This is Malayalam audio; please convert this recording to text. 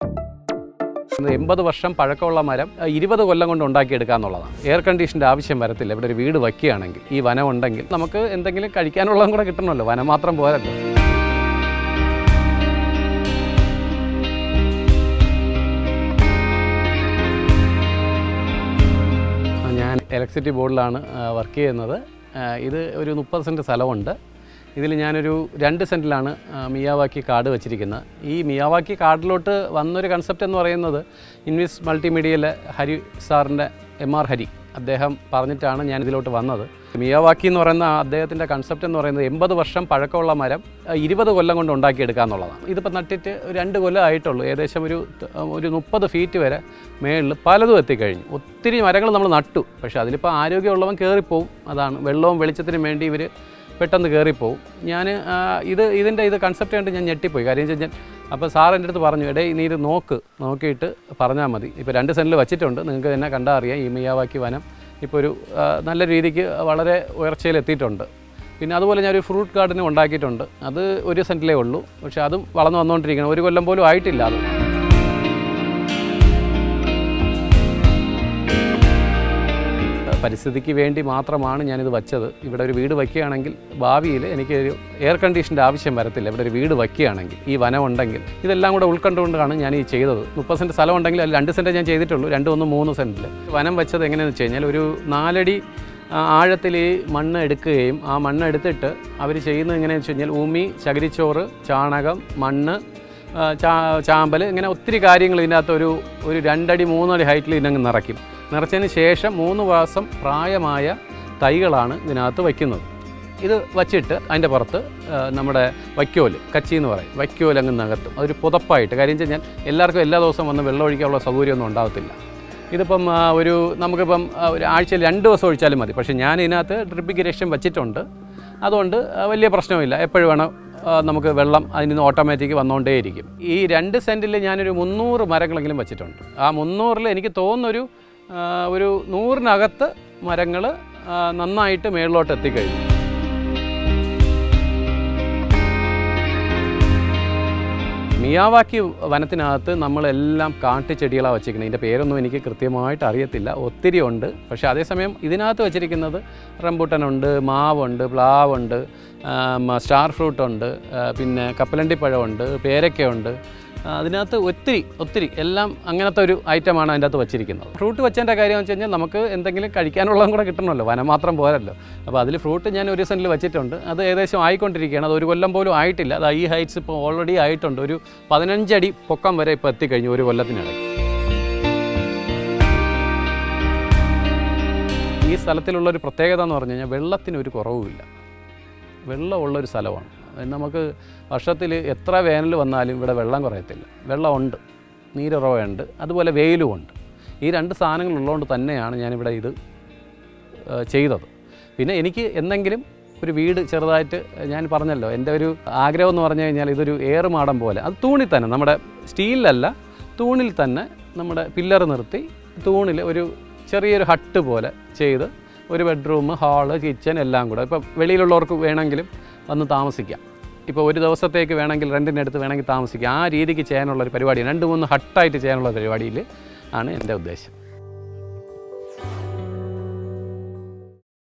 എൺപത് വർഷം പഴക്കമുള്ള മരം അഹ് ഇരുപത് കൊല്ലം കൊണ്ട് ഉണ്ടാക്കിയെടുക്കുക എന്നുള്ളതാണ് എയർ കണ്ടീഷൻ്റെ ആവശ്യം വരത്തില്ല ഇവിടെ ഒരു വീട് വയ്ക്കുകയാണെങ്കിൽ ഈ വനം ഉണ്ടെങ്കിൽ നമുക്ക് എന്തെങ്കിലും കഴിക്കാനുള്ളതും കൂടെ കിട്ടണമല്ലോ വനം മാത്രം പോരല്ലോ ആ, ഞാൻ ഇലക്ട്രിസിറ്റി ബോർഡിലാണ് വർക്ക് ചെയ്യുന്നത് ആ, ഇത് ഒരു മുപ്പത് സെൻറ്റ് സ്ഥലമുണ്ട് ഇതിൽ ഞാനൊരു രണ്ട് സെൻറ്റിലാണ് ആ, മിയാവാക്കി കാർഡ് വെച്ചിരിക്കുന്നത് ഈ മിയാവാക്കി കാർഡിലോട്ട് വന്നൊരു കൺസെപ്റ്റ് എന്ന് പറയുന്നത് ഇൻവിസ് മൾട്ടിമീഡിയയിലെ ഹരി സാറിൻ്റെ എം ആർ ഹരി അദ്ദേഹം പറഞ്ഞിട്ടാണ് ഞാൻ ഇതിലോട്ട് വന്നത് മിയാവാക്കി എന്ന് പറയുന്ന ആ അദ്ദേഹത്തിൻ്റെ കൺസെപ്റ്റ് എന്ന് പറയുന്നത് എൺപത് വർഷം പഴക്കമുള്ള മരം ആ, ഇരുപത് കൊല്ലം കൊണ്ട് ഉണ്ടാക്കിയെടുക്കുക എന്നുള്ളതാണ് ഇതിപ്പോൾ നട്ടിട്ട് ഒരു രണ്ട് കൊല്ലം ആയിട്ടുള്ളൂ ഏകദേശം ഒരു ത- ഒരു മുപ്പത് ഫീറ്റ് വരെ മേളിൽ പലതും എത്തിക്കഴിഞ്ഞു ഒത്തിരി മരങ്ങൾ നമ്മൾ നട്ടു പക്ഷേ അതിലിപ്പോൾ ആരോഗ്യമുള്ളവൻ കയറിപ്പോവും അതാണ് വെള്ളവും വെളിച്ചത്തിനും വേണ്ടി ഇവർ പെട്ടെന്ന് കയറിപ്പോവും ഞാൻ ഇത് ഇതിൻ്റെ ഇത് കൺസെപ്റ്റ് കണ്ട് ഞാൻ ഞെട്ടിപ്പോയി കാര്യം വെച്ച് കഴിഞ്ഞാൽ അപ്പോൾ സാർ എൻ്റെ അടുത്ത് പറഞ്ഞു എടേ നീ ഇത് നോക്ക് നോക്കിയിട്ട് പറഞ്ഞാൽ മതി ഇപ്പോൾ രണ്ട് സെൻറ്റിൽ വെച്ചിട്ടുണ്ട് നിങ്ങൾക്ക് തന്നെ കണ്ടാൽ അറിയാം ഈ മിയാവാക്കി വനം ഇപ്പോൾ ഒരു ആ, നല്ല രീതിക്ക് വളരെ ഉയർച്ചയിലെത്തിയിട്ടുണ്ട് പിന്നെ അതുപോലെ ഞാനൊരു ഫ്രൂട്ട് ഗാർഡനും ഉണ്ടാക്കിയിട്ടുണ്ട് അത് ഒരു സെൻറ്റിലേ ഉള്ളൂ പക്ഷേ അതും വളർന്നു വന്നുകൊണ്ടിരിക്കണം ഒരു കൊല്ലം പോലും ആയിട്ടില്ല അത് പരിസ്ഥിതിക്ക് വേണ്ടി മാത്രമാണ് ഞാനിത് വച്ചത് ഇവിടെ ഒരു വീട് വയ്ക്കുകയാണെങ്കിൽ ഭാവിയിൽ എനിക്ക് ഒരു എയർ കണ്ടീഷൻ്റെ ആവശ്യം വരത്തില്ല ഇവിടെ ഒരു വീട് വയ്ക്കുകയാണെങ്കിൽ ഈ വനം ഉണ്ടെങ്കിൽ ഇതെല്ലാം കൂടെ ഉൾക്കൊണ്ടുകൊണ്ടാണ് ഞാൻ ഈ ചെയ്തത് മുപ്പത് സെൻറ്റ് സ്ഥലം ഉണ്ടെങ്കിൽ അതിൽ രണ്ട് സെൻറ്റ് ഞാൻ ചെയ്തിട്ടുള്ളൂ രണ്ട് ഒന്ന് മൂന്ന് സെൻറ്റിൽ വനം വെച്ചത് എങ്ങനെയാണെന്ന് വെച്ച് കഴിഞ്ഞാൽ ഒരു നാലടി ആ, ആഴത്തിൽ ഈ മണ്ണ് എടുക്കുകയും ആ മണ്ണ് എടുത്തിട്ട് അവർ ചെയ്യുന്നത് എങ്ങനെയാണെന്ന് വെച്ച് കഴിഞ്ഞാൽ ഉമി ചകിരിച്ചോറ് ചാണകം മണ്ണ് ആ, ചാ ചാമ്പൽ ഇങ്ങനെ ഒത്തിരി കാര്യങ്ങൾ ഇതിനകത്ത് ഒരു ഒരു രണ്ടടി മൂന്നടി ഹൈറ്റിൽ ഇതിനങ്ങ് നിറയ്ക്കും നിറച്ചതിന് ശേഷം മൂന്ന് മാസം പ്രായമായ തൈകളാണ് ഇതിനകത്ത് വയ്ക്കുന്നത് ഇത് വച്ചിട്ട് അതിൻ്റെ പുറത്ത് ആ, നമ്മുടെ വൈക്കോല് കച്ചി എന്ന് പറയും വൈക്കോൽ അങ്ങ് നകത്തും അതൊരു പുതപ്പായിട്ട് കാര്യം വെച്ച് കഴിഞ്ഞാൽ എല്ലാവർക്കും എല്ലാ ദിവസവും വന്ന് വെള്ളം ഒഴിക്കാനുള്ള സൗകര്യമൊന്നും ഉണ്ടാകത്തില്ല ഇതിപ്പം ആ, ഒരു നമുക്കിപ്പം ആ, ഒരു ആഴ്ചയിൽ രണ്ട് ദിവസം ഒഴിച്ചാലും മതി പക്ഷേ ഞാൻ ഇതിനകത്ത് ഡ്രിപ്പ് ഇറിഗേഷൻ വെച്ചിട്ടുണ്ട് അതുകൊണ്ട് ആ, വലിയ പ്രശ്നമില്ല എപ്പോഴും വേണം ആ, നമുക്ക് വെള്ളം അതിൽ നിന്ന് ഓട്ടോമാറ്റിക് വന്നുകൊണ്ടേയിരിക്കും ഈ രണ്ട് സെൻറ്റിൽ ഞാനൊരു മുന്നൂറ് മരങ്ങളെങ്കിലും വെച്ചിട്ടുണ്ട് ആ മുന്നൂറിൽ എനിക്ക് തോന്നുന്നൊരു ആ, ഒരു നൂറിനകത്ത് മരങ്ങൾ നന്നായിട്ട് മേളിലോട്ട് എത്തിക്കഴിഞ്ഞു മിയാവാക്കി വനത്തിനകത്ത് നമ്മളെല്ലാം കാട്ടുചെടികളാണ് വെച്ചിരിക്കുന്നത് ഇതിൻ്റെ പേരൊന്നും എനിക്ക് കൃത്യമായിട്ട് അറിയത്തില്ല ഒത്തിരി ഉണ്ട് പക്ഷേ അതേസമയം ഇതിനകത്ത് വെച്ചിരിക്കുന്നത് റംബൂട്ടനുണ്ട് മാവുണ്ട് പ്ലാവുണ്ട് ആം, സ്റ്റാർ ഫ്രൂട്ടുണ്ട് ആ, പിന്നെ കപ്പലണ്ടിപ്പഴമുണ്ട് പേരക്കയുണ്ട് ആ, അതിനകത്ത് ഒത്തിരി ഒത്തിരി എല്ലാം അങ്ങനത്തെ ഒരു ഐറ്റമാണ് അതിൻ്റെ അകത്ത് വെച്ചിരിക്കുന്നത് ഫ്രൂട്ട് വെച്ചതിൻ്റെ കാര്യം എന്ന് വെച്ച് കഴിഞ്ഞാൽ നമുക്ക് എന്തെങ്കിലും കഴിക്കാനുള്ളതും കൂടെ കിട്ടണമല്ലോ വനം മാത്രം പോരല്ലോ അപ്പോൾ അതിൽ ഫ്രൂട്ട് ഞാൻ ഒരു സെൻറ്റിൽ വെച്ചിട്ടുണ്ട് അത് ഏകദേശം ആയിക്കൊണ്ടിരിക്കുകയാണ് അത് ഒരു കൊല്ലം പോലും ആയിട്ടില്ല അത് ഈ ഹൈറ്റ്സ് ഇപ്പോൾ ഓൾറെഡി ആയിട്ടുണ്ട് ഒരു പതിനഞ്ചടി പൊക്കം വരെ ഇപ്പോൾ എത്തിക്കഴിഞ്ഞു ഒരു കൊല്ലത്തിനിടയ്ക്ക് ഈ സ്ഥലത്തിലുള്ളൊരു പ്രത്യേകത എന്ന് പറഞ്ഞു കഴിഞ്ഞാൽ വെള്ളത്തിന് ഒരു കുറവുമില്ല വെള്ളമുള്ളൊരു സ്ഥലമാണ് അത് നമുക്ക് വർഷത്തിൽ എത്ര വേനൽ വന്നാലും ഇവിടെ വെള്ളം കുറയത്തില്ല വെള്ളമുണ്ട് നീരുറവയുണ്ട് അതുപോലെ വെയിലുമുണ്ട് ഈ രണ്ട് സാധനങ്ങൾ ഉള്ളതുകൊണ്ട് തന്നെയാണ് ഞാനിവിടെ ഇത് ഏഹ്, ചെയ്തത് പിന്നെ എനിക്ക് എന്തെങ്കിലും ഒരു വീട് ചെറുതായിട്ട് ഞാൻ പറഞ്ഞല്ലോ എൻ്റെ ഒരു ആഗ്രഹം എന്ന് പറഞ്ഞു കഴിഞ്ഞാൽ ഇതൊരു ഏറുമാടം പോലെ അത് തൂണിൽ തന്നെ നമ്മുടെ സ്റ്റീലിലല്ല തൂണിൽ തന്നെ നമ്മുടെ പില്ലർ നിർത്തി തൂണിൽ ഒരു ചെറിയൊരു ഹട്ട് പോലെ ചെയ്ത് ഒരു ബെഡ്റൂം ഹാള് കിച്ചൺ എല്ലാം കൂടെ ഇപ്പോൾ വെളിയിലുള്ളവർക്ക് വേണമെങ്കിലും വന്ന് താമസിക്കാം ഇപ്പോൾ ഒരു ദിവസത്തേക്ക് വേണമെങ്കിൽ റെൻറ്റിനടുത്ത് വേണമെങ്കിൽ താമസിക്കാം ആ രീതിക്ക് ചെയ്യാനുള്ള ഒരു പരിപാടി രണ്ട് മൂന്ന് ഹട്ടായിട്ട് ചെയ്യാനുള്ള പരിപാടിയിൽ ആണ് എൻ്റെ ഉദ്ദേശം